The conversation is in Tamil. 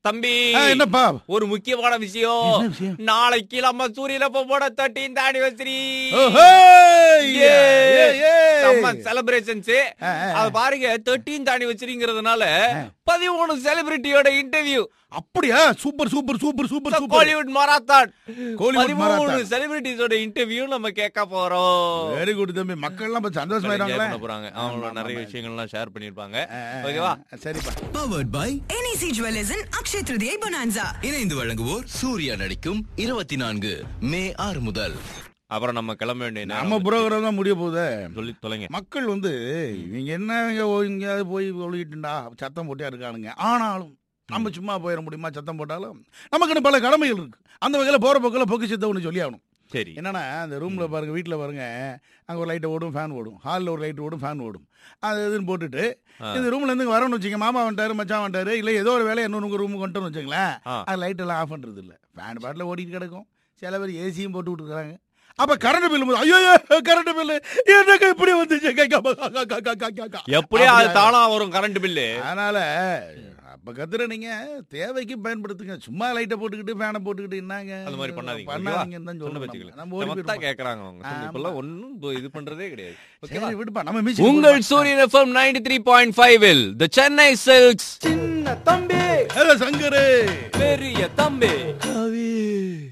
தம்பி ஆ, என்னப்பா ஒரு முக்கியமான விஷயம் என்ன விஷயம்? நாளைக்கு நம்ம சூரியல போட தேர்ட்டீன் ஆனிவர்சரி செலிப்ரேஷன்ஸ் ஆ, ஆ, அது பாருங்க தேர்ட்டீன் ஆனிவர்சரிங்கிறதுனால பதிமூணு செலிபிரிட்டியோட இன்டர்வியூ அப்படியா super super super super super Kollywood marathon Kollywood பதிமூணு மராத்தான். செலிபிரிட்டிஸோட இன்டர்வியூ நம்ம கேட்க போறோம் வெரி குட் தம்பி மக்கள் எல்லாம் இப்ப enjoy சந்தோஷமாயிட்டாங்களே பண்ண போறாங்க அவங்களோட ஆமா, நிறைய ஆமா. விஷயங்கள்லாம் ஷேர் பண்ணிருப்பாங்க ஆ, ஆ, ஓகேவா ஆ, சரிப்பா powered by NEC Jewelers in Akshay Tritiya Bonanza. இணைந்து வழங்குவோர் சூர்யா நடிக்கும் இருபத்தி நான்கு மே ஆறு முதல் அப்புறம் நம்ம கிளம்ப வேண்டிய நேரம் நம்ம வந்துச்சு. புரோகிராம் தான் முடிய போகுது சொல்லி தொலைங்க மக்கள் வந்து இவங்க என்ன இவங்க ஓ- எங்கேயாவது போய் ஒழுகிட்டுண்டா சத்தம் போட்டே இருக்கானுங்க ஆனாலும் நம்ம சும்மா போயிட முடியுமா சத்தம் போட்டாலும் நமக்குன்னு பல கடமைகள் இருக்கு அந்த வகையில் போற போக்கில் பொக்கிச்சத்தை ஒன்று சொல்லி ஆகணும் சரி என்னன்னா அந்த ரூம்ல பாருங்க வீட்டில் பாருங்க அங்கே ஒரு லைட் ஓடும் ஃபேன் ஓடும் ஹாலில் ஒரு லைட் ஓடும் ஃபேன் ஓடும் அது இதுன்னு போட்டுட்டு ஆ. இந்த ரூம்ல இருந்து வரணும்னு வச்சுங்க மாமா வந்துட்டாரு மச்சான் வந்துட்டாரு இல்லை ஏதோ ஒரு வேலையை இன்னொரு ரூமுக்கு வந்துட்டோம்னு வச்சுங்களேன் ஆ. அது லைட் எல்லாம் ஆஃப் பண்றது இல்ல ஃபேன் பாட்டில் ஓடிட்டு கிடக்கும் சில பேர் ஏசியும் போட்டு விட்டுருக்காங்க அப்ப கரண்ட் பில் போது ஐயோ கரண்ட் பில் எனக்கு இப்படி வந்துச்சு கா, கா, கா, கா, கா, கா, கா, கா, கா. எப்படியா அது அப்படி தானா வரும் கரண்ட் பில்லு அதனால அப்ப கத்துற நீங்க தேவைக்கு பயன்படுத்துங்க சும்மா லைட்டை போட்டுக்கிட்டு ஃபேனை போட்டுக்கிட்டு என்னங்க அந்த மாதிரி பண்ணாதீங்க பண்ணாதீங்கன்னு தான் சொன்ன சொல்லணும் பட்சத்துல நம்ம. நம்ம ஓடி சமத்தா போயிடுவோம். கேக்குறாங்க அவங்க சொல்லி ஆமா. இப்பெல்லாம் ஒண்ணும் இது பண்றதே கிடையாது ஓகேவா? சரி விடுப்பா நம்ம மியூசிக் உங்கள் போடுப்பா. Suryan FM ninety three point five the Chennai Silks சின்ன தம்பி ஏ, சங்கரு பெரிய தம்பி கவி